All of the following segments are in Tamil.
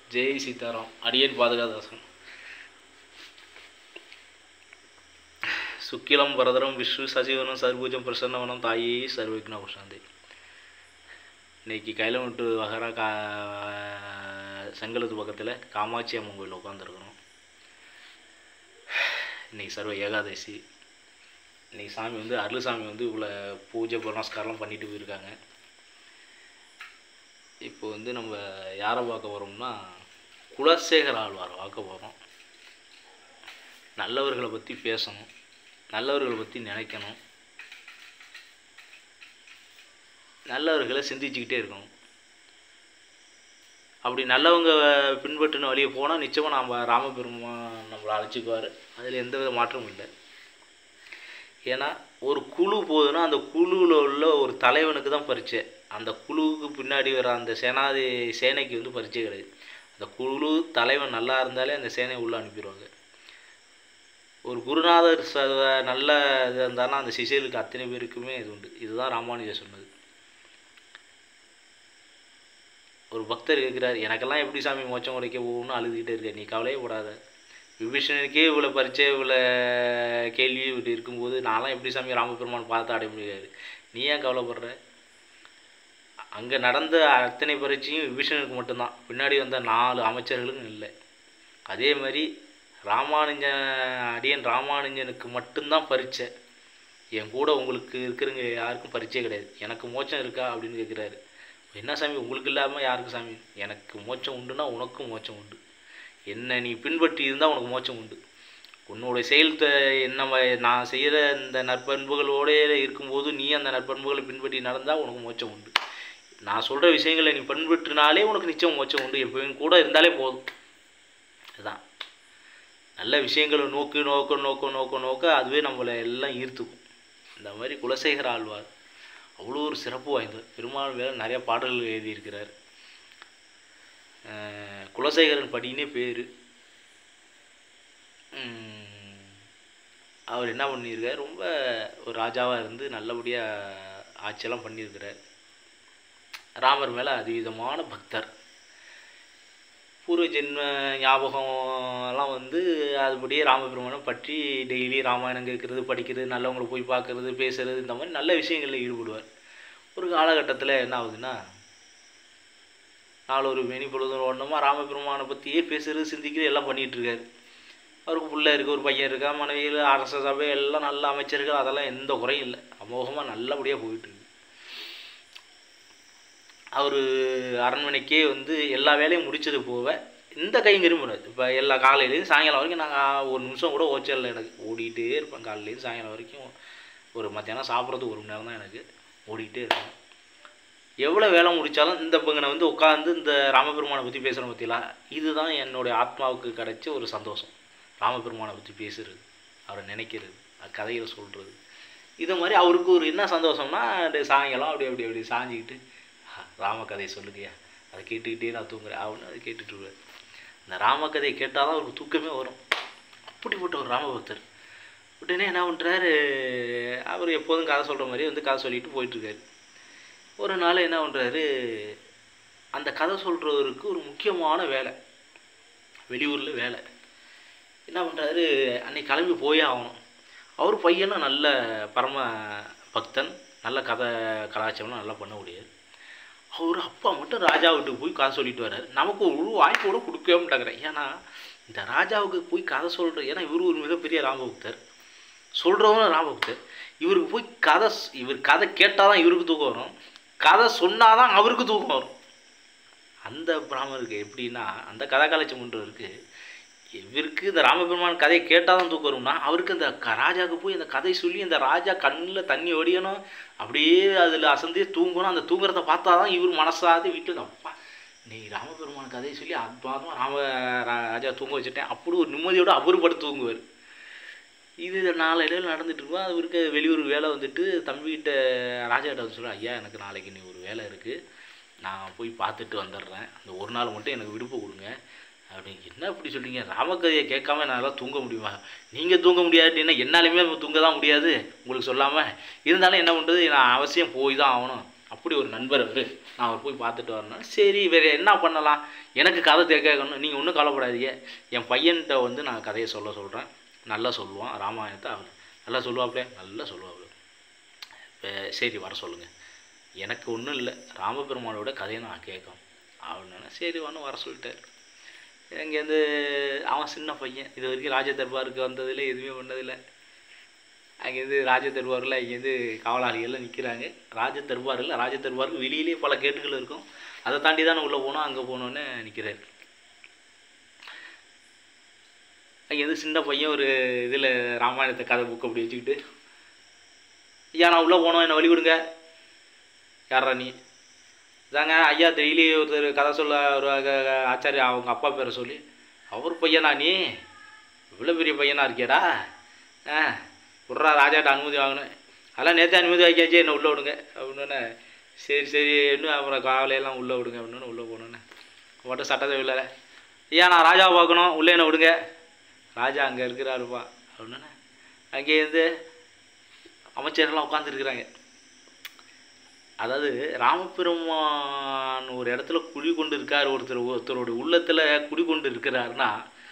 ஜெய் சீதாராம் அடியேன் பாதுகாதாசன் சுக்கிலம் வரதரம் விஷ்ணு சசிவனம் சர்பூஜம் பிரசன்னவனம் தாயே சர்வவிக்ன உஷாந்தி இன்னைக்கு கைலமட்டு வகரா கா செங்கலத்து பக்கத்தில் காமாட்சி அம்மன் கோயில் உட்காந்துருக்குறோம் இன்னைக்கு சர்வ ஏகாதசி இன்னைக்கு சாமி வந்து அருள்சாமி வந்து இவ்வளோ பூஜை புனஸ்காரம்லாம் பண்ணிட்டு போயிருக்காங்க இப்போ வந்து நம்ம யாரை பார்க்க போகிறோம்னா குலசேகர ஆழ்வார் பார்க்க போகிறோம் நல்லவர்களை பற்றி பேசணும் நல்லவர்களை பற்றி நினைக்கணும் நல்லவர்களை சிந்திச்சுக்கிட்டே இருக்கணும் அப்படி நல்லவங்க பின்பற்றின வழியை போனால் நிச்சயமாக நம்ம ராமபெருமான் நம்மளை அழைச்சிக்குவார் அதில் எந்த வித மாற்றமும் இல்லை ஏன்னா ஒரு குழு போகுதுன்னா அந்த குழுவில் உள்ள ஒரு தலைவனுக்கு தான் பரீட்சை அந்த குழுவுக்கு பின்னாடி வர அந்த சேனாதி சேனைக்கு வந்து பரீட்சை கிடையாது அந்த குழு தலைவன் நல்லா இருந்தாலே அந்த சேனையை உள்ளே அனுப்பிடுவாங்க ஒரு குருநாதர் ச நல்ல இது இருந்தாலும் அந்த சிஷியர்களுக்கு அத்தனை பேருக்குமே இது உண்டு இதுதான் ராமானுஜர் சொன்னது ஒரு பக்தர் கேட்குறாரு எனக்கெல்லாம் எப்படி சாமி மோச்சம் உடைக்க போகணும்னு அழுதுகிட்டே இருக்க நீ கவலையே போடாத விபீஷணனுக்கே இவ்வளோ பரிச்சை இவ்வளோ கேள்வி இப்படி இருக்கும்போது நான்லாம் எப்படி சாமி ராமபெருமான் பார்த்து அடைய முடியாது நீ ஏன் கவலைப்படுற அங்கே நடந்த அத்தனை பரீட்சையும் விபீஷணனுக்கு மட்டும்தான் பின்னாடி வந்த நாலு அமைச்சர்களுக்கும் இல்லை அதே மாதிரி ராமானுஜ அடியன் ராமானுஜனுக்கு மட்டும்தான் பரீட்சை என் கூட உங்களுக்கு இருக்கிறவங்க யாருக்கும் பரீட்சை கிடையாது எனக்கு மோட்சம் இருக்கா அப்படின்னு கேட்குறாரு என்ன சாமி உங்களுக்கு இல்லாமல் யாருக்கு சாமி எனக்கு மோட்சம் உண்டுன்னா உனக்கும் மோட்சம் உண்டு என்ன நீ பின்பற்றி இருந்தால் உனக்கு மோட்சம் உண்டு உன்னோட செயல் நம்ம நான் செய்கிற இந்த நற்பண்புகளோடே இருக்கும்போது நீ அந்த நற்பண்புகளை பின்பற்றி நடந்தால் உனக்கு மோட்சம் உண்டு நான் சொல்கிற விஷயங்களை நீ பின்பற்றினாலே உனக்கு நிச்சயம் மோட்சம் உண்டு எப்பவும் கூட இருந்தாலே போதும் அதுதான் நல்ல விஷயங்களை நோக்கு நோக்க நோக்க நோக்க நோக்க அதுவே நம்மளை எல்லாம் ஈர்த்துக்கும் இந்த மாதிரி குலசேகர ஆழ்வார் அவ்வளோ ஒரு சிறப்பு வாய்ந்தவர் பெருமாள் வேலை நிறைய பாடல்கள் எழுதியிருக்கிறார் குலசேகரன் படினே பேர் அவர் என்ன பண்ணியிருக்கார் ரொம்ப ஒரு ராஜாவாக இருந்து நல்லபடியாக ஆட்சியெல்லாம் பண்ணியிருக்கிறார் ராமர் மேலே அதிவிதமான பக்தர் பூர்வ ஜென்ம ஞாபகம்லாம் வந்து அதுபடியே ராமபெருமானை பற்றி டெய்லி ராமாயணம் கேட்குறது படிக்கிறது நல்லவங்களை போய் பார்க்குறது பேசுகிறது இந்த மாதிரி நல்ல விஷயங்களில் ஈடுபடுவார் ஒரு காலகட்டத்தில் என்ன ஆகுதுன்னா நாலு ஒரு மெனி பொழுதும் ஓடணுமா ராமபெருமானை பற்றியே பேசுகிறது சிந்திக்கிறது எல்லாம் பண்ணிகிட்ருக்காரு அவருக்கு பிள்ளை இருக்குது ஒரு பையன் இருக்கா மனைவியில் அரச சபை எல்லாம் நல்ல அமைச்சர்கள் அதெல்லாம் எந்த குறையும் இல்லை அமோகமாக நல்லபடியாக போயிட்டுருக்கு அவர் அரண்மனைக்கே வந்து எல்லா வேலையும் முடிச்சது போக இந்த கைங்கரியும் பண்ணுவார் இப்போ எல்லா காலையிலேருந்து சாயங்காலம் வரைக்கும் நாங்கள் ஒரு நிமிஷம் கூட ஓச்சரில் எனக்கு ஓடிக்கிட்டே இருப்பேன் காலையிலேருந்து சாயங்காலம் வரைக்கும் ஒரு மத்தியானம் சாப்பிட்றதுக்கு ஒரு மணி நேரம் தான் எனக்கு ஓடிக்கிட்டே இருப்பேன் எவ்வளோ வேலை முடித்தாலும் இந்த பங்கனை வந்து உட்காந்து இந்த ராமபெருமானை பற்றி பேசுகிறேன் பற்றிலாம் இதுதான் என்னுடைய ஆத்மாவுக்கு கிடைச்ச ஒரு சந்தோஷம் ராமபெருமானை பற்றி பேசுகிறது அவரை நினைக்கிறது கதைகளை சொல்கிறது இது மாதிரி அவருக்கு ஒரு என்ன சந்தோஷம்னா சாயங்காலம் அப்படி அப்படி அப்படி சாஞ்சிக்கிட்டு ராமகதையை சொல்லுங்கய்யா அதை கேட்டுக்கிட்டே நான் தூங்குறேன் அவனு அதை கேட்டுட்ருவார் இந்த ராமகதையை கேட்டால் தான் அவருக்கு தூக்கமே வரும் அப்படிப்பட்ட ஒரு ராமபக்தர் உடனே என்ன பண்ணுறாரு அவர் எப்போதும் கதை சொல்கிற மாதிரி வந்து கதை சொல்லிட்டு போயிட்டுருக்காரு ஒரு நாள் என்ன பண்ணுறாரு அந்த கதை சொல்கிறவருக்கு ஒரு முக்கியமான வேலை வெளியூரில் வேலை என்ன பண்ணுறாரு அன்னைக்கு கிளம்பி போயே ஆகணும் அவர் பையனும் நல்ல பரம பக்தன் நல்ல கதை கலாச்சாரம்லாம் நல்லா பண்ண முடியாது அவர் அப்பா மட்டும் ராஜா வீட்டுக்கு போய் கதை சொல்லிட்டு வர்றாரு நமக்கு ஒரு வாய்ப்பு கூட கொடுக்கவே மாட்டாங்கிறேன் ஏன்னா இந்த ராஜாவுக்கு போய் கதை சொல்கிற ஏன்னா இவர் ஒரு மிகப்பெரிய ராமபக்தர் சொல்கிறவங்க ராமபக்தர் இவருக்கு போய் கதை இவர் கதை கேட்டால் தான் இவருக்கு தூக்கம் வரும் கதை சொன்னால் தான் அவருக்கு தூக்கம் வரும் அந்த பிராமணருக்கு எப்படின்னா அந்த கதை கலைச்சம் பண்ணுறவருக்கு இவருக்கு இந்த ராமபெருமான் கதையை கேட்டால் தான் தூக்கம் வரும்னா அவருக்கு அந்த ராஜாவுக்கு போய் அந்த கதை சொல்லி அந்த ராஜா கண்ணில் தண்ணி ஒடியணும் அப்படியே அதில் அசந்தே தூங்கணும் அந்த தூங்குறத பார்த்தா தான் இவர் மனசாது வீட்டில் அப்பா நீ ராமபெருமான் கதையை சொல்லி அற்புதமாக ராம ராஜா தூங்க வச்சுட்டேன் அப்படி ஒரு நிம்மதியோடு அவர் படுத்து தூங்குவார் இது நாளையில நடந்துட்டு இருக்கோம் அவருக்கு வெளியூர் வேலை வந்துட்டு தம்பிகிட்ட ராஜாட்ட வந்து சொல்ல ஐயா எனக்கு நாளைக்கு நீ ஒரு வேலை இருக்குது நான் போய் பார்த்துட்டு வந்துடுறேன் அந்த ஒரு நாள் மட்டும் எனக்கு விடுப்பு கொடுங்க அப்படின்னு என்ன இப்படி சொல்கிறீங்க ராமகதையை கேட்காம என்னால் தூங்க முடியுமா நீங்கள் தூங்க முடியாதுன்னா என்னாலுமே தூங்க தான் முடியாது உங்களுக்கு சொல்லாமல் இருந்தாலும் என்ன பண்ணுறது நான் அவசியம் போய் தான் ஆகணும் அப்படி ஒரு நண்பர் அவர் நான் அவர் போய் பார்த்துட்டு வரணும் சரி வேறு என்ன பண்ணலாம் எனக்கு கதை தே- கேட்கணும் நீங்கள் ஒன்றும் கவலைப்படாதீங்க என் பையன்கிட்ட வந்து நான் கதையை சொல்ல சொல்கிறேன் நல்லா சொல்லுவான் ராமாயணத்தை அவர் நல்லா சொல்லுவாப்லே நல்லா சொல்லுவாப்ல இப்போ சரி வர சொல்லுங்கள் எனக்கு ஒன்றும் இல்லை ராமபெருமானோட கதையை நான் கேட்கணும் அப்படின்னு சரி ஒன்றும் வர சொல்லிட்டாரு இங்கேருந்து அவன் சின்ன பையன் இது வரைக்கும் ராஜ தர்பாருக்கு வந்ததில்லை எதுவுமே பண்ணதில்லை அங்கேருந்து ராஜ தர்பாரில் இங்கேருந்து காவலாளிகள்லாம் நிற்கிறாங்க ராஜ தர்பாரில் ராஜ தர்பாருக்கு வெளியிலேயே பல கேட்டுகள் இருக்கும் அதை தாண்டி தானே உள்ளே போனோம் அங்கே போனோன்னே நிற்கிறாரு அங்கேருந்து சின்ன பையன் ஒரு இதில் ராமாயணத்தை கதை புக் அப்படி வச்சுக்கிட்டு ஐயா நான் உள்ளே போனோம் என்னை வழி விடுங்க யாரா நீ இதாங்க ஐயா டெய்லி ஒருத்தர் கதை சொல்ல ஒரு க- க- ஆச்சாரியா அவங்க அப்பா பேரை சொல்லி அவர் பையனா நீ இவ்வளோ பெரிய பையனா இருக்கியாடா ஆ விட்றா ராஜாட்ட அனுமதி வாங்கினேன் அதெல்லாம் நேற்று அனுமதி வாங்கியாச்சு என்ன உள்ளே விடுங்க அப்படின்னோடனே சரி சரி இன்னும் அப்புறம் காலையெல்லாம் உள்ளே விடுங்க அப்படின்னு உள்ளே போனோன்னே மட்டும் சட்டத்தை இல்லை ஐயா நான் ராஜாவை பார்க்கணும் உள்ளே என்ன விடுங்க ராஜா அங்கே இருக்கிறாருப்பா அப்படின்னோடனே அங்கேருந்து அமைச்சர்லாம் உட்காந்துருக்குறாங்க அதாவது ராமபெருமான் ஒரு இடத்துல குடி கொண்டு இருக்கார் ஒருத்தர் ஒருத்தரோட உள்ளத்தில் குடி கொண்டு இருக்கிறாருன்னா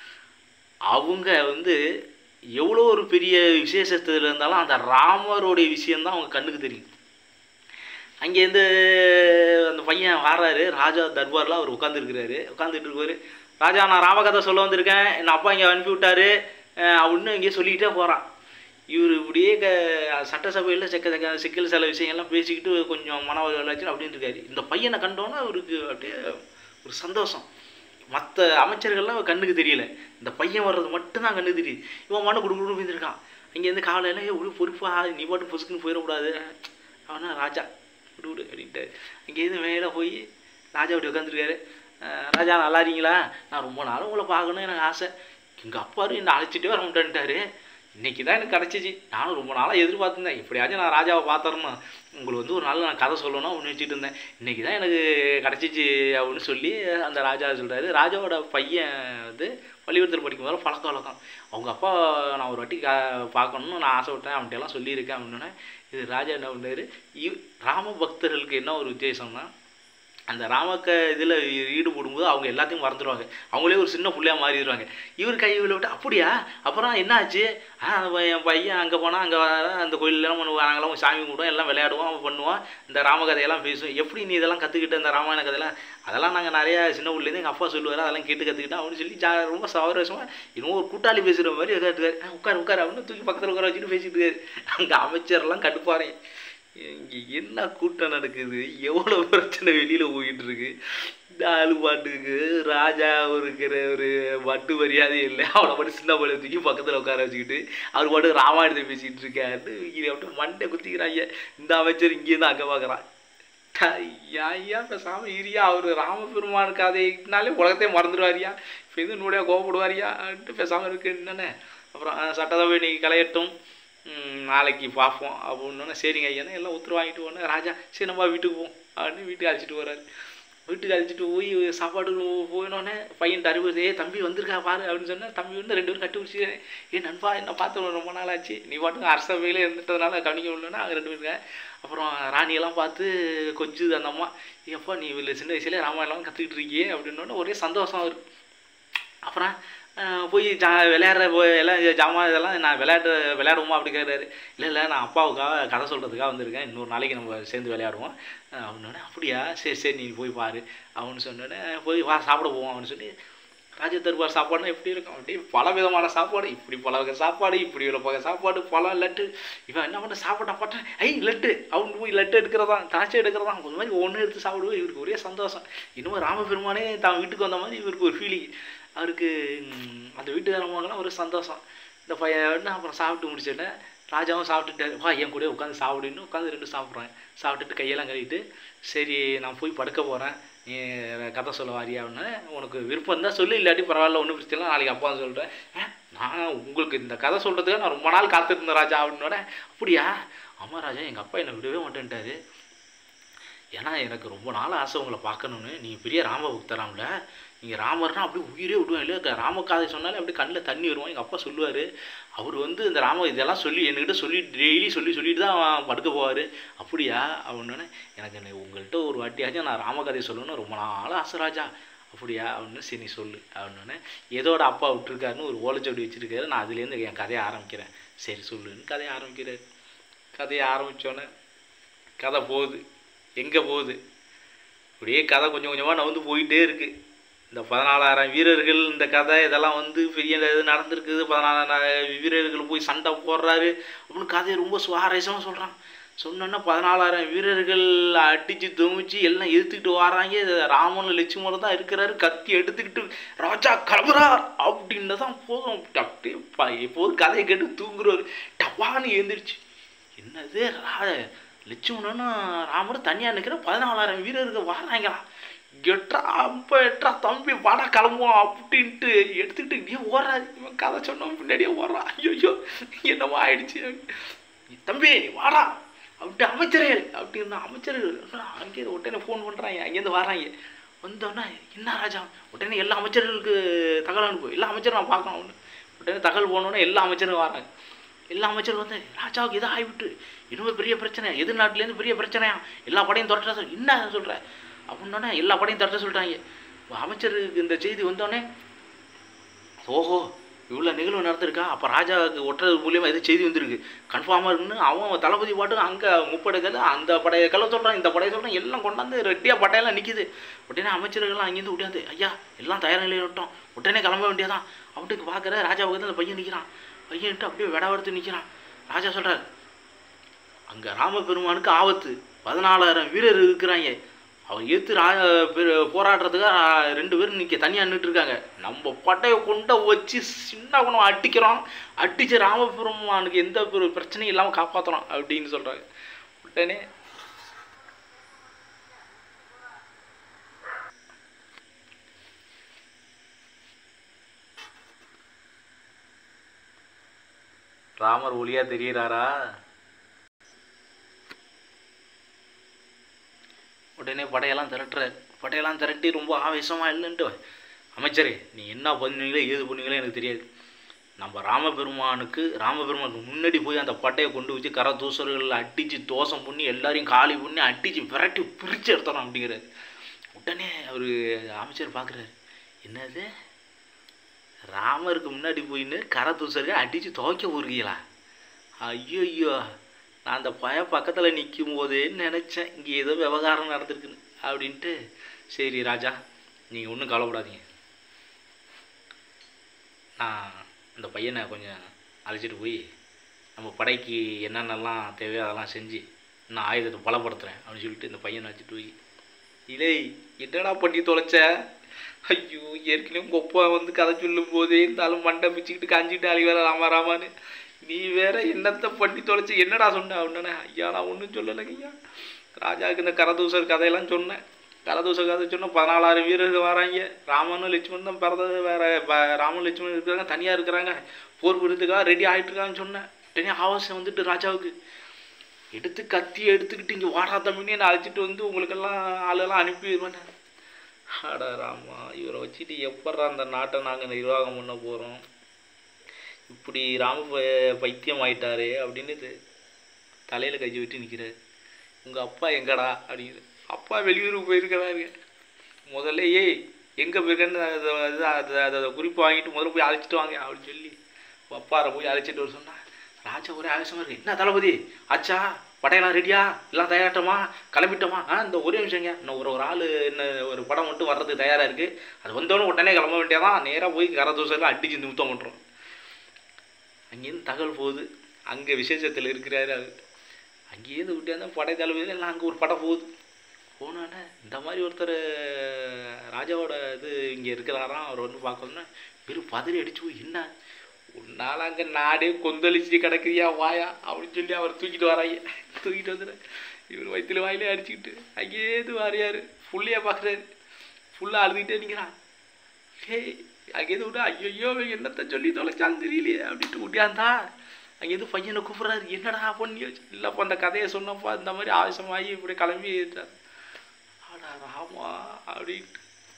அவங்க வந்து எவ்வளோ ஒரு பெரிய விசேஷத்தில் இருந்தாலும் அந்த ராமருடைய விஷயம்தான் அவங்க கண்ணுக்கு தெரியும் அங்கேருந்து அந்த பையன் வாராரு ராஜா தர்பாரில் அவர் உட்காந்துருக்கிறாரு உட்காந்துட்டு இருக்காரு ராஜா நான் ராமகதை சொல்ல வந்திருக்கேன் என் அப்பா இங்கே அனுப்பி விட்டாரு அஹ் அப்படின்னு இங்கே சொல்லிக்கிட்டே போகிறான் இவர் இப்படியே க சட்டசபையில் செக்க செக்க சிக்கல் சில விஷயங்கள்லாம் பேசிக்கிட்டு கொஞ்சம் மன வளர்ச்சி அப்படின்னு இருக்காரு இந்த பையனை கண்டோன்னே அவருக்கு அப்படியே ஒரு சந்தோஷம் மற்ற அமைச்சர்கள்லாம் கண்ணுக்கு தெரியல இந்த பையன் வர்றது மட்டும்தான் கண்ணுக்கு தெரியுது இவன் மண்ணு குடு குடு போயிருக்கான் இங்கேருந்து காலையில் ஒரு பொறுப்பா நீ பாட்டு பொசுக்குன்னு போயிடக்கூடாது அவனா ராஜா விடு விடு அப்படின்ட்டு இங்கேருந்து மேலே போய் ராஜா அப்படி உட்காந்துருக்காரு ராஜா நல்லா இருக்கீங்களா நான் ரொம்ப நாள் உங்களை பார்க்கணும் எனக்கு ஆசை எங்கள் அப்பாரு என்னை அழைச்சிட்டே வர மாட்டேன்ட்டாரு இன்னைக்கு தான் எனக்கு கிடச்சிச்சு நானும் ரொம்ப நாளாக எதிர்பார்த்துருந்தேன் எப்படியாச்சும் நான் ராஜாவை பார்த்தரணும் உங்களுக்கு வந்து ஒரு நாள் நான் கதை சொல்லணும் அப்படின்னு வச்சுட்டு இருந்தேன் இன்னைக்கு தான் எனக்கு கிடச்சிச்சு அப்படின்னு சொல்லி அந்த ராஜா சொல்கிறாரு ராஜாவோட பையன் வந்து பள்ளிக்கூடத்தில் படிக்கும்போது பழக்க வழக்கம் அவங்க அப்பா நான் ஒரு வாட்டி கா பார்க்கணும்னு நான் ஆசைப்பட்டேன் அவன்கிட்ட எல்லாம் சொல்லியிருக்கேன் அப்படின்னே இது ராஜா என்ன பண்ணாரு இவ் ராம பக்தர்களுக்கு என்ன ஒரு வித்தியாசம்னா அந்த ராமக்க இதில் ஈடுபடும்போது அவங்க எல்லாத்தையும் மறந்துடுவாங்க அவங்களே ஒரு சின்ன பிள்ளையா மாறிடுவாங்க இவர் கை விட்டு அப்படியா அப்புறம் என்ன ஆச்சு ஆ அவன் என் பையன் அங்கே போனால் அங்கே அந்த கோயிலெல்லாம் பண்ணுவான் நாங்களாம் சாமி கும்பிடுவோம் எல்லாம் விளையாடுவோம் அவன் பண்ணுவான் இந்த ராமகதையெல்லாம் பேசுவோம் எப்படி நீ இதெல்லாம் கற்றுக்கிட்ட இந்த ராமாயண கதையெல்லாம் அதெல்லாம் நாங்கள் நிறையா சின்ன பிள்ளைலேருந்து எங்கள் அப்பா சொல்லுவார் அதெல்லாம் கேட்டு கற்றுக்கிட்டோம் அப்படின்னு சொல்லி ஜா ரொம்ப சவரசமாக இன்னும் ஒரு கூட்டாளி பேசுகிற மாதிரி உட்காந்துருக்காரு "ஆ, உட்காரு உட்காரு அப்படின்னு தூக்கி பக்கத்தில் உட்கார வச்சுட்டு பேசிட்டு இருக்காரு அங்கே அமைச்சர்லாம் கடுப்பாரேன் இங்கே என்ன கூட்டம் நடக்குது எவ்வளோ பிரச்சனை வெளியில் போயிட்டு இருக்கு இந்த ஆளு பாட்டுக்கு ராஜா இருக்கிற ஒரு வட்டு மரியாதை இல்லை அவனை பாட்டு சின்ன பழைய தூக்கி பக்கத்தில் உட்கார வச்சுக்கிட்டு அவர் பாட்டு ராமாயணத்தை பேசிகிட்டு இருக்காரு இதை அப்படியே மண்டை குத்திக்கிறாங்க இந்த அமைச்சர் இங்கேருந்து அங்கே பார்க்குறான் ஐயா பேசாமல் இரியா அவர் ராமபெருமான் கதைனாலே உலகத்தையே மறந்துடுவாரியா இப்போ எதுவும் நூடையா கோவப்படுவாரியா அப்படின்ட்டு பேசாமல் இருக்கு என்னென்ன அப்புறம் அஹ், சட்டசபை இன்னைக்கு கலையட்டும் ம், நாளைக்கு பார்ப்போம் அப்படின்னோடனே சரிங்க ஐயானே எல்லாம் உத்தரவு வாங்கிட்டு போனேன் ராஜா சரி நம்ம வீட்டுக்கு போவோம் அப்படின்னு வீட்டுக்கு அழைச்சிட்டு போகிறாரு வீட்டுக்கு அழைச்சிட்டு போய் சாப்பாடு போயினோடனே பையன் அறிவுறுது ஏ தம்பி வந்திருக்கா பாரு அப்படின்னு சொன்னேன் தம்பி வந்து ரெண்டு பேரும் கட்டி பிடிச்சி ஏ நண்பா என்ன பார்த்து ரொம்ப நாள் ஆச்சு நீ பாட்டுக்கு அரசவையில் இருந்துட்டதுனால கவனிக்க முடியலன்னா அங்கே ரெண்டு பேருங்க அப்புறம் ராணியெல்லாம் பார்த்து கொஞ்சுது அந்த அம்மா எப்பா நீ இவ்வளோ சின்ன வயசுல ராமாயணம் கற்றுக்கிட்டு இருக்கியே அப்படின்னோடனே ஒரே சந்தோஷம் அவரு அப்புறம் அஹ், போய் ஜா விளையாடுற போய் எல்லாம் ஜாமான் இதெல்லாம் நான் விளையாட்டு விளையாடுவோமா அப்படி கேட்குறாரு இல்லை இல்லை நான் அப்பாவுக்காக கதை சொல்கிறதுக்காக வந்திருக்கேன் இன்னொரு நாளைக்கு நம்ம சேர்ந்து விளையாடுவோம் அஹ், அப்படின்னோடனே அப்படியா சரி சரி நீ போய் பாரு அப்படின்னு சொன்னோடனே போய் வா சாப்பிட போவோம் அப்படின்னு சொல்லி ராஜ தர்பார் சாப்பாடுனா எப்படி இருக்கும் அப்படியே பல விதமான சாப்பாடு இப்படி பல வகை சாப்பாடு இப்படி உள்ள வகை சாப்பாடு பழம் லட்டு இவன் என்ன பண்ண சாப்பிட்டா பட்டேன் ஐ லட்டு அவன் போய் லட்டு எடுக்கிறதா திராட்சை எடுக்கிறதா கொஞ்சம் மாதிரி ஒன்று எடுத்து சாப்பிடுவோம் இவருக்கு ஒரே சந்தோஷம் இன்னமும் ராமபெருமானே தான் வீட்டுக்கு வந்த மாதிரி இவருக்கு ஒரு ஃபீலிங் அவருக்கு ம், அந்த வீட்டுக்காரவங்களாம் ஒரு சந்தோஷம் இந்த பையன் அப்புறம் சாப்பிட்டு முடிச்சிட்டேன் ராஜாவும் சாப்பிட்டுட்டாரு வா என் கூட உட்காந்து சாப்பிடுன்னு உட்காந்து ரெண்டு சாப்பிட்றேன் சாப்பிட்டுட்டு கையெல்லாம் கழுவிட்டு சரி நான் போய் படுக்க போகிறேன் நீ கதை சொல்ல வாரியா அப்படின்னு உனக்கு விருப்பம் தான் சொல்லு இல்லாட்டி பரவாயில்ல ஒன்றும் பிரச்சனை இல்லை நாளைக்கு அப்பா சொல்கிறேன் நான் உங்களுக்கு இந்த கதை சொல்கிறதுக்கு நான் ரொம்ப நாள் காத்திருந்தேன் ராஜா அப்படின்னோட அப்படியா ஆமாம் ராஜா எங்கள் அப்பா என்னை விடவே மாட்டேன்ட்டாரு ஏன்னா எனக்கு ரொம்ப நாள் ஆசை உங்களை பார்க்கணுன்னு நீ பெரிய ராம பக்தராம்ல நீங்கள் ராமர்னா அப்படியே உயிரே விடுவேன் இல்லை ராம கதை சொன்னாலே அப்படியே கண்ணில் தண்ணி வருவான் எங்கள் அப்பா சொல்லுவார் அவர் வந்து இந்த ராம இதெல்லாம் சொல்லி என்கிட்ட சொல்லி டெய்லி சொல்லி சொல்லிட்டு தான் படுக்க போவார் அப்படியா அப்படின்னோடனே எனக்கு என்ன உங்கள்கிட்ட ஒரு வாட்டியாச்சும் நான் ராமகதை சொல்லணும்னு ரொம்ப நாள் ஆசை ராஜா அப்படியா அப்படின்னு சரி நீ சொல்லு அப்படின்னோடனே ஏதோட அப்பா விட்டுருக்காருன்னு ஒரு ஓலைச்சோடி வச்சுருக்காரு நான் அதுலேருந்து என் கதையை ஆரம்பிக்கிறேன் சரி சொல்லுன்னு கதையை ஆரம்பிக்கிறாரு கதையை ஆரம்பித்தோன்னே கதை போகுது எங்கே போகுது அப்படியே கதை கொஞ்சம் கொஞ்சமாக நகர்ந்து போயிட்டே இருக்குது இந்த பதினாலாயிரம் வீரர்கள் இந்த கதை இதெல்லாம் வந்து பெரிய இது நடந்திருக்குது பதினாலாயிரம் வீரர்கள் போய் சண்டை போடுறாரு அப்படின்னு கதையை ரொம்ப சுவாரஸ்யமாக சொல்கிறான் சொன்னோன்னா பதினாலாயிரம் வீரர்கள் அடித்து துமிச்சு எல்லாம் எதிர்த்துக்கிட்டு வராங்க இது ராமன் லட்சுமணன் தான் இருக்கிறாரு கத்தி எடுத்துக்கிட்டு ராஜா கிளம்புறார் அப்படின்னு தான் போதும் அப்படியே ப- எப்போதும் கதையை கேட்டு தூங்குறவர் டப்பான்னு எழுந்திரிச்சு என்னது ரா லட்சுமணனும் ராமரும் தனியாக நிற்கிற பதினாலாயிரம் வீரர்கள் வராங்களா எட்ரா அப்போ எட்ரா தம்பி வாடா கிளம்புவோம் அப்படின்ட்டு எடுத்துக்கிட்டு இப்படியே ஓடுறாரு இவன் கதை சொன்ன பின்னாடியே ஓடுறான் ஐயோ என்னமோ ஆயிடுச்சு தம்பி நீ வாடா அப்படின்ட்டு அமைச்சர்கள் அப்படின்னா அமைச்சர்கள் அங்கே உடனே ஃபோன் பண்ணுறாங்க அங்கேருந்து வராங்க வந்தோடனே என்ன ராஜா உடனே எல்லா அமைச்சர்களுக்கு தகவல் அனுப்பு எல்லா அமைச்சரும் நான் பார்க்கணும் ஒன்று உடனே தகவல் போனோடனே எல்லா அமைச்சரும் வராங்க எல்லா அமைச்சரும் வந்து ராஜாவுக்கு இதாக ஆகிவிட்டு இன்னும் பெரிய பிரச்சனை எதிர் நாட்டிலேருந்து பெரிய பிரச்சனையா எல்லா படையும் துரட்ட சொல் என்ன சொல்கிற அப்படின்னோடனே எல்லா படையும் துரட்ட சொல்லிட்டாங்க அமைச்சருக்கு இந்த செய்தி வந்தோடனே ஓஹோ இவ்வளோ நிகழ்வு நடந்திருக்கா அப்போ ராஜாவுக்கு ஒட்டுறது மூலியமாக எது செய்தி வந்திருக்கு கன்ஃபார்மாக இருக்குன்னு அவன் தளபதி பாட்டு அங்கே முப்படைகள் அந்த படையக்கெல்லாம் சொல்கிறான் இந்த படையை சொல்கிறான் எல்லாம் கொண்டாந்து ரெட்டியாக படையெல்லாம் நிற்கிது உடனே அமைச்சர்கள்லாம் அங்கேருந்து ஓடியாந்து ஐயா எல்லாம் தயார் நிலையில் விட்டோம் உடனே கிளம்ப வேண்டியதான் அவனுக்கு பார்க்குற ராஜா பக்கத்தில் அந்த பையன் நிற்கிறான் பையன்ட்டு அப்படியே விடவடுத்து நிற்கிறான் ராஜா சொல்கிறார் அங்கே ராமபெருமானுக்கு ஆபத்து பதினாலாயிரம் வீரர் இருக்கிறாங்க அவன் ஏற்று ரா பெரு- போராடுறதுக்காக ஆ, ரெண்டு பேரும் நிற்க தனியாக நின்றுட்டு இருக்காங்க நம்ம பட்டையை கொண்ட வச்சு சின்ன குணம் அடிக்கிறோம் அடித்து ராமபெருமானுக்கு எந்த ஒரு பிரச்சனையும் இல்லாமல் காப்பாற்றுறோம் அப்படின்னு சொல்கிறாங்க உடனே ராமர் ஒளியா தெரியுறாரா உடனே படையெல்லாம் திரட்டுறாரு படையெல்லாம் திரட்டி ரொம்ப ஆவேசமாக இல்லைன்ட்டு அமைச்சரே நீ என்ன பண்ணுவீங்களோ ஏது பண்ணுவீங்களோ எனக்கு தெரியாது நம்ம ராமபெருமானுக்கு ராமபெருமானுக்கு முன்னாடி போய் அந்த பட்டையை கொண்டு வச்சு கர தூசர்கள் அடித்து தோசம் பண்ணி எல்லாரையும் காலி பண்ணி அடித்து விரட்டி பிரித்து எடுத்தோம் அப்படிங்கிறாரு உடனே அவர் அமைச்சர் பார்க்குறாரு என்னது ராமருக்கு முன்னாடி போயின்னு கர தூசர்கள் அடித்து துவைக்க போகிறீங்களா ஐயோ நான் அந்த பய பக்கத்தில் நிற்கும் போதே நினச்சேன் இங்கே ஏதோ விவகாரம் நடந்திருக்குன்னு அப்படின்ட்டு சரி ராஜா நீங்கள் ஒன்றும் கவலைப்படாதீங்க நான் இந்த பையனை கொஞ்சம் அழைச்சிட்டு போய் நம்ம படைக்கு என்னென்னலாம் தேவையோ அதெல்லாம் செஞ்சு நான் ஆயுதத்தை பலப்படுத்துகிறேன் அப்படின்னு சொல்லிட்டு இந்த பையனை அழைச்சிட்டு போய் இல்லை என்னடா பண்ணி தொலைச்ச ஐயோ ஏற்கனவே உங்கள் அப்பா வந்து கதை சொல்லும் போதே இந்த ஆளு மண்டை மிச்சிக்கிட்டு காஞ்சிட்டு அழி வேற ராமா ராமான்னு நீ வேற என்னத்தை பண்ணி தொலைச்சு என்னடா சொன்ன அப்படின்னே ஐயா நான் ஒன்றும் சொல்லலைங்க ஐயா ராஜாவுக்கு இந்த கரதூசர் கதையெல்லாம் சொன்னேன் கரதூசர் கதை சொன்ன பதினாலாயிரம் வீரர்கள் வராங்க ராமனும் லட்சுமணன் தான் பிறந்தது வேற ப- ராமன் லட்சுமணன் இருக்கிறாங்க தனியாக இருக்கிறாங்க போர் புரியத்துக்காக ரெடி ஆகிட்டு இருக்காங்கன்னு சொன்னேன் உடனே ஆவாசம் வந்துட்டு ராஜாவுக்கு எடுத்து கத்தி எடுத்துக்கிட்டு இங்கே வாடா தம்பின்னு என்னை அழைச்சிட்டு வந்து உங்களுக்கெல்லாம் ஆளெல்லாம் அனுப்பிடுவேன் அட ராமா இவரை வச்சுட்டு எப்பட்றா அந்த நாட்டை நாங்கள் நிர்வாகம் பண்ண போகிறோம் இப்படி ராம ப- பைத்தியம் ஆயிட்டாரே அப்படின்னு தலையில் கை விட்டு நிற்கிறாரு உங்கள் அப்பா எங்கடா அப்படின்னு அப்பா வெளியூருக்கு போயிருக்கிறாரு முதல்ல ஏய் எங்கே போயிருக்கேன்னு அதை அதை- அதை அதை அதை குறிப்பு வாங்கிட்டு முதல்ல போய் அழைச்சிட்டு வாங்க அப்படின்னு சொல்லி அப்பாரை போய் அழைச்சிட்டு வர சொன்னா ராஜா ஒரே ஆவேசமாக இருக்கு என்ன தளபதி ஆச்சா படையெல்லாம் ரெடியா எல்லாம் தயாராட்டமா கிளம்பிட்டோமா ஆ இந்த ஒரே நிமிஷங்க இன்னும் ஒரு ஒரு ஆள் என்ன ஒரு படம் மட்டும் வர்றதுக்கு தயாராக இருக்குது அது வந்தோடனே உடனே கிளம்ப வேண்டியதான் நேராக போய் கர தோசைலாம் அடிச்சு நிமித்தம் பண்ணுறோம் அங்கேருந்து தகவல் போகுது அங்கே விசேஷத்தில் இருக்கிறாரு அவர் அங்கேருந்து விட்டு படை தளபதி எல்லாம் அங்கே ஒரு படம் போகுது போனோடனே இந்த மாதிரி ஒருத்தர் ராஜாவோட இது இங்கே இருக்கிறாராம் அவர் வந்து பார்க்கணுன்னா வெறும் பதறி அடிச்சு போய் என்ன உன்னால் அங்கே நாடே கொந்தளிச்சு கிடக்குறியா வாயா அப்படின்னு சொல்லி அவர் தூக்கிட்டு வராங்க தூக்கிட்டு வந்துடு இவர் வயிற்றுல வாயிலே அடிச்சுக்கிட்டு அங்கேருந்து வாரியாரு ஃபுல்லையாக பார்க்குறாரு ஃபுல்லாக அழுதுகிட்டே நிற்கிறான் டேய் அங்கேருந்து விட்டு ஐயோ என்னத்தை சொல்லி தொலைச்சான்னு தெரியலையே அப்படின்ட்டு விட்டியாந்தா அங்கேருந்து பையனை கூப்பிட்றாரு என்னடா பண்ணி வச்சு இல்லைப்பா அந்த கதையை சொன்னப்பா இந்த மாதிரி ஆவேசமாகி இப்படி கிளம்பி ஆடா ராமா அப்படின்ட்டு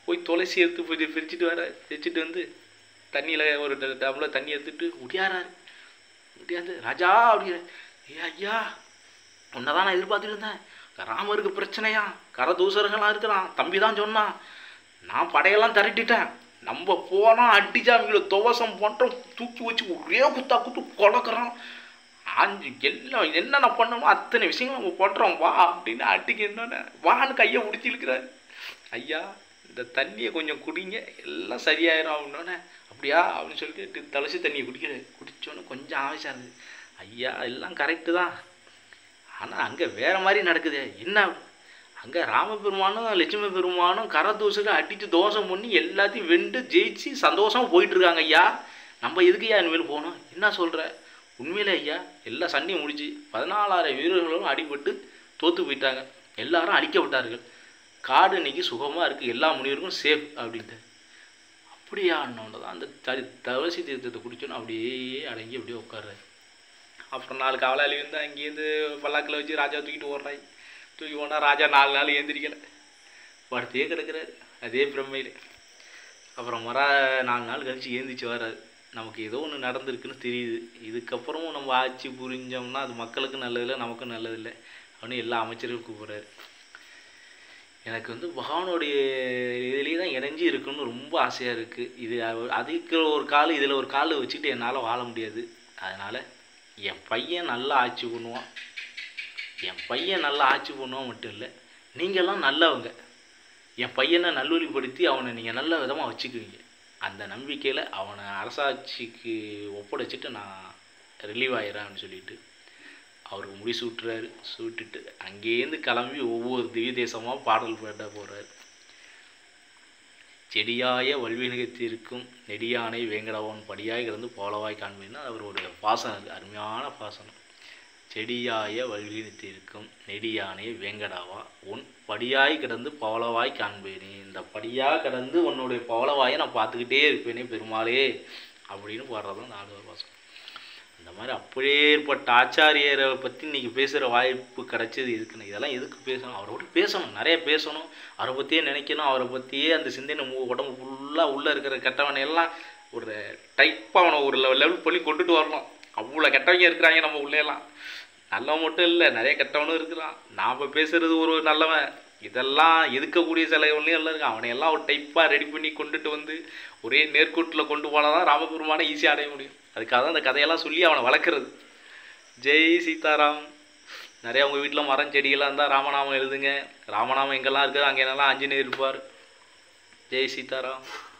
போய் துளசி எடுத்து போய் பிரிச்சுட்டு வர வச்சுட்டு வந்து தண்ணியில் ஒரு டம்ளர் தண்ணி எடுத்துட்டு முடியாறாரு முடியாது ராஜா அப்படிங்கிற ஏ ஐயா உன்னை தான் நான் எதிர்பார்த்துட்டு இருந்தேன் ராமருக்கு பிரச்சனையா கர தூசர்களாக இருக்கிறான் தம்பி தான் சொன்னான் நான் படையெல்லாம் திரட்டிட்டேன் நம்ம போனால் அடிச்சா அவங்கள துவசம் பண்ணுறோம் தூக்கி வச்சு ஒரே குத்தா குத்து கொலக்கிறோம் ஆஞ்சு எல்லாம் என்னென்ன பண்ணணுமோ அத்தனை விஷயங்களும் நம்ம பண்ணுறோம் வா அப்படின்னு அடிக்க என்னன்னு வான்னு கையை பிடிச்சி இழுக்கிறாரு ஐயா இந்த தண்ணியை கொஞ்சம் குடிங்க எல்லாம் சரியாயிரும் அப்படின்னோடனே அப்படியா அப்படின்னு சொல்லிட்டு துளசி தண்ணியை குடிக்கிறாரு குடித்தோன்னே கொஞ்சம் ஆவேசம் இருந்தது ஐயா எல்லாம் கரெக்டு தான் ஆனால் அங்கே வேற மாதிரி நடக்குது என்ன அங்கே ராமபெருமானும் லட்சுமி பெருமானும் கரதூசுக்கு அடித்து தோஷம் பண்ணி எல்லாத்தையும் வெண்டு ஜெயிச்சு சந்தோஷமா போயிட்டு இருக்காங்க ஐயா நம்ம எதுக்கு ஐயா இனிமேல் போகணும் என்ன சொல்கிற உண்மையிலே ஐயா எல்லா சண்டையும் முடிச்சு பதினாலாயிரம் வீரர்களும் அடிபட்டு தோத்து போயிட்டாங்க எல்லாரும் அழிக்கப்பட்டார்கள் காடு இன்னைக்கு சுகமாக இருக்குது எல்லா முனிவருக்கும் சேஃப் அப்படின்ட்டு அப்படியா அண்ணோட தான் அந்த தரி தவசி தீர்த்தத்தை குடிச்சோன்னு அப்படியே அடங்கி அப்படியே உட்கார்றாரு அப்புறம் நாலு காவலாளி வந்து அங்கேருந்து பல்லாக்கில் வச்சு ராஜா தூக்கிட்டு ஓடுறாய் தூக்கி போனா ராஜா நாலு நாள் ஏந்திரிக்கல படுத்தே கிடக்குறாரு அதே பிரம்மையில் அப்புறம் மரா நாலு நாள் கழிச்சு ஏந்திரிச்சு வர்றாரு நமக்கு ஏதோ ஒன்று நடந்திருக்குன்னு தெரியுது இதுக்கப்புறமும் நம்ம ஆட்சி புரிஞ்சோம்னா அது மக்களுக்கும் நல்லதில்லை நமக்கும் நல்லதில்லை அப்படின்னு எல்லா அமைச்சரும் கூப்பிட்றாரு எனக்கு வந்து பகவானுடைய இதுலேயே தான் இணைஞ்சி இருக்கணும்னு ரொம்ப ஆசையாக இருக்குது இது அவ- அதுக்கு ஒரு கால் இதில் ஒரு கால் வச்சுட்டு என்னால் வாழ முடியாது அதனால் என் பையன் நல்லா ஆட்சி பண்ணுவான் என் பையன் நல்லா ஆட்சி பண்ணுவான் மட்டும் இல்லை நீங்கள்லாம் நல்லவங்க என் பையனை நல்வழிப்படுத்தி அவனை நீங்கள் நல்ல விதமாக வச்சுக்குவீங்க அந்த நம்பிக்கையில் அவனை அரசாட்சிக்கு ஒப்படைச்சிட்டு நான் ரிலீவ் ஆயிடுறேன்னு சொல்லிட்டு அவருக்கு முடி சூட்டுறாரு சூட்டிட்டு அங்கேருந்து கிளம்பி ஒவ்வொரு திவ்ய தேசமாக பாடல் பாட போகிறார் செடியாய வல்வினகத்திற்கும் நெடியானை வேங்கடவன் படியாய் கிடந்து போலவாய் காண்பேன்னா அவருடைய பாசனம் இருக்கு அருமையான பாசனம் செடியாய வல்வினத்திற்கும் நெடியானை வேங்கடாவா உன் படியாய் கிடந்து பவளவாய் காண்பேனே இந்த படியாக கிடந்து உன்னுடைய பவளவாயை நான் பார்த்துக்கிட்டே இருப்பேனே பெருமாளே அப்படின்னு பாடுறதும் நாலு பாசனம் அந்த மாதிரி அப்படியேற்பட்ட ஆச்சாரியரை பற்றி இன்னைக்கு பேசுகிற வாய்ப்பு கிடைச்சது எதுக்குன்னு இதெல்லாம் எதுக்கு பேசணும் அவரோட பேசணும் நிறைய பேசணும் அவரை பற்றியே நினைக்கணும் அவரை பற்றியே அந்த சிந்தனை மு- உடம்பு ஃபுல்லாக உள்ளே இருக்கிற கெட்டவனை எல்லாம் ஒரு டைப்பாக அவனை ஒரு லெவல் பண்ணி கொண்டுட்டு வரணும் அவ்வளோ கெட்டவங்க இருக்கிறாங்க நம்ம உள்ளேலாம் நல்லவன் மட்டும் இல்லை நிறைய கெட்டவனும் இருக்கிறான் நாம் பேசுறது ஒரு நல்லவன் இதெல்லாம் எதுக்கக்கூடிய சிலவன்லையும் எல்லாம் இருக்கு அவனை எல்லாம் ஒரு டைப்பாக ரெடி பண்ணி கொண்டுட்டு வந்து ஒரே நேர்கோட்டில் கொண்டு போனால் தான் ராமபெருமானை ஈஸியாக அடைய முடியும் அதுக்காக தான் அந்த கதையெல்லாம் சொல்லி அவனை வளர்க்குறது ஜெய் சீதாராம் நிறைய உங்கள் வீட்டில் மரம் செடியெல்லாம் இருந்தால் ராமநாமம் எழுதுங்க ராமநாமம் எங்கெல்லாம் இருக்குது அங்கே என்னெல்லாம் ஆஞ்சநேயர் இருப்பார் ஜெய் சீதாராம்